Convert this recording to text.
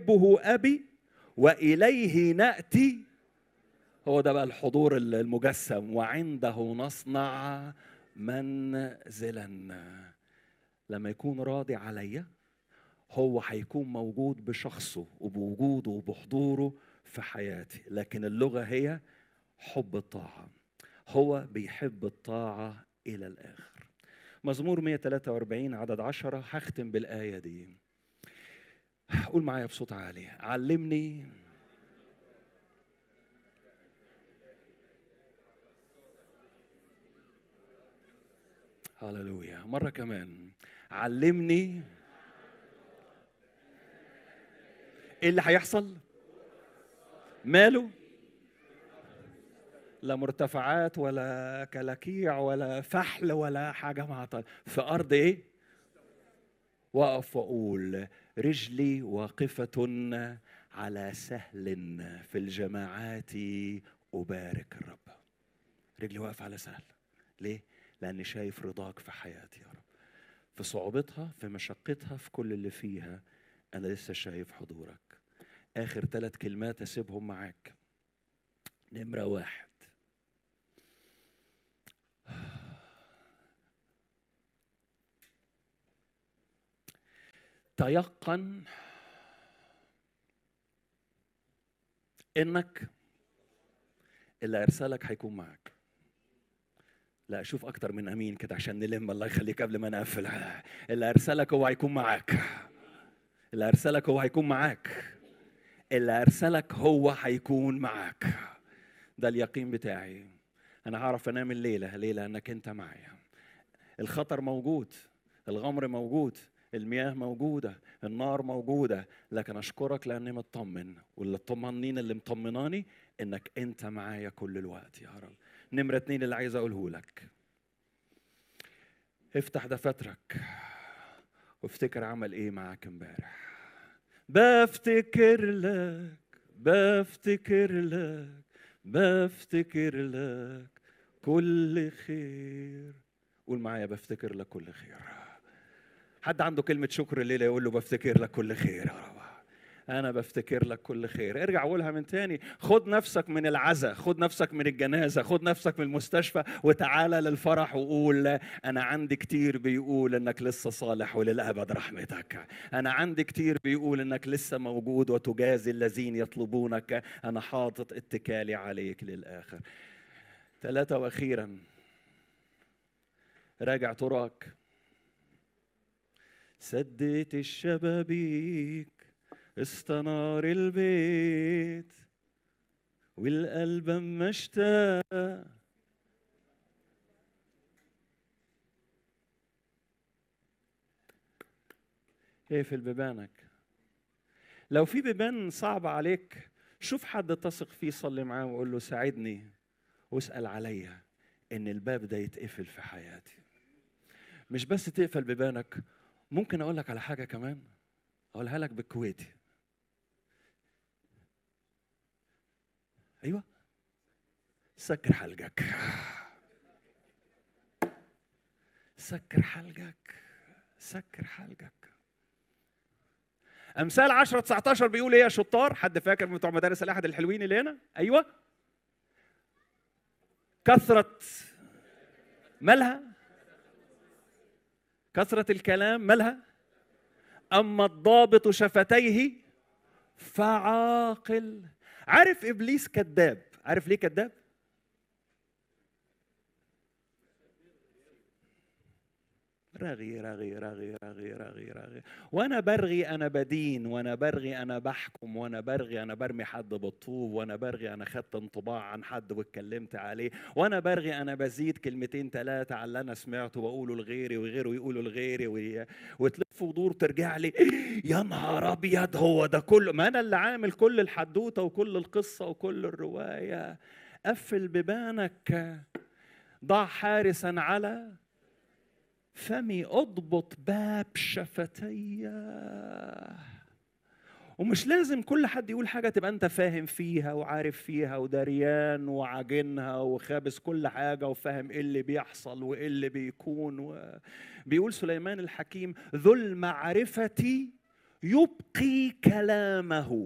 يحبه ابي واليه ناتي هو ده بقى الحضور المجسم وعنده نصنع منزلا لما يكون راضي عليا هو هيكون موجود بشخصه وبوجوده وبحضوره في حياتي لكن اللغه هي حب الطاعه هو بيحب الطاعه الى الاخر مزمور 143 عدد عشرة هختم بالآية دي قول معايا بصوت عالي علمني هللويا مرة كمان علمني ايه اللي هيحصل ماله لا مرتفعات ولا كلاكيع ولا فحل ولا حاجة معطل في أرض إيه؟ وأقف وأقول رجلي واقفة على سهل في الجماعات أبارك الرب رجلي واقفة على سهل ليه؟ لأني شايف رضاك في حياتي يا رب في صعوبتها في مشقتها في كل اللي فيها أنا لسه شايف حضورك آخر ثلاث كلمات أسيبهم معاك نمرة واحد تيقن انك اللي ارسلك هيكون معك لا شوف اكتر من امين كده عشان نلم الله يخليك قبل ما نقفل اللي ارسلك هو هيكون معاك اللي ارسلك هو هيكون معاك اللي ارسلك هو هيكون معاك ده اليقين بتاعي انا هعرف انام الليله ليه لانك انت معايا الخطر موجود الغمر موجود المياه موجودة النار موجودة لكن أشكرك لأني مطمن واللي الطمانين اللي مطمناني إنك أنت معايا كل الوقت يا رب نمرة اتنين اللي عايز أقوله لك افتح دفاترك وافتكر عمل إيه معاك امبارح بفتكر لك بفتكر لك بفتكر لك كل خير قول معايا بفتكر لك كل خير حد عنده كلمة شكر الليلة يقول له بفتكر لك كل خير يا رب أنا بفتكر لك كل خير ارجع قولها من تاني خد نفسك من العزا خد نفسك من الجنازة خد نفسك من المستشفى وتعالى للفرح وقول أنا عندي كتير بيقول إنك لسه صالح وللأبد رحمتك أنا عندي كتير بيقول إنك لسه موجود وتجازي الذين يطلبونك أنا حاطط اتكالي عليك للآخر ثلاثة وأخيرا راجع طرقك سديت الشبابيك استنار البيت والقلب اما اشتاق اقفل بيبانك لو في بيبان صعبة عليك شوف حد تثق فيه صلي معاه وقول له ساعدني واسأل عليا ان الباب ده يتقفل في حياتي مش بس تقفل بيبانك ممكن اقول لك على حاجه كمان اقولها لك بالكويتي ايوه سكر حلقك سكر حلقك سكر حلقك امثال 10 19 بيقول ايه يا شطار حد فاكر من بتوع مدارس الاحد الحلوين اللي هنا ايوه كثره مالها كثرة الكلام مالها أما الضابط شفتيه فعاقل عارف إبليس كذاب عارف ليه كذاب رغي رغي رغي رغي رغي رغي وانا برغي انا بدين وانا برغي انا بحكم وانا برغي انا برمي حد بالطوب وانا برغي انا خدت انطباع عن حد واتكلمت عليه وانا برغي انا بزيد كلمتين ثلاثه على اللي انا سمعته واقوله لغيري وغيره يقوله لغيري وي... وتلف ودور ترجع لي يا نهار ابيض هو ده كله ما انا اللي عامل كل الحدوته وكل القصه وكل الروايه قفل بيبانك ضع حارسا على فمي اضبط باب شفتي ومش لازم كل حد يقول حاجة تبقى أنت فاهم فيها وعارف فيها ودريان وعاجنها وخابس كل حاجة وفاهم إيه اللي بيحصل وإيه اللي بيكون و... بيقول سليمان الحكيم ذو المعرفة يبقي كلامه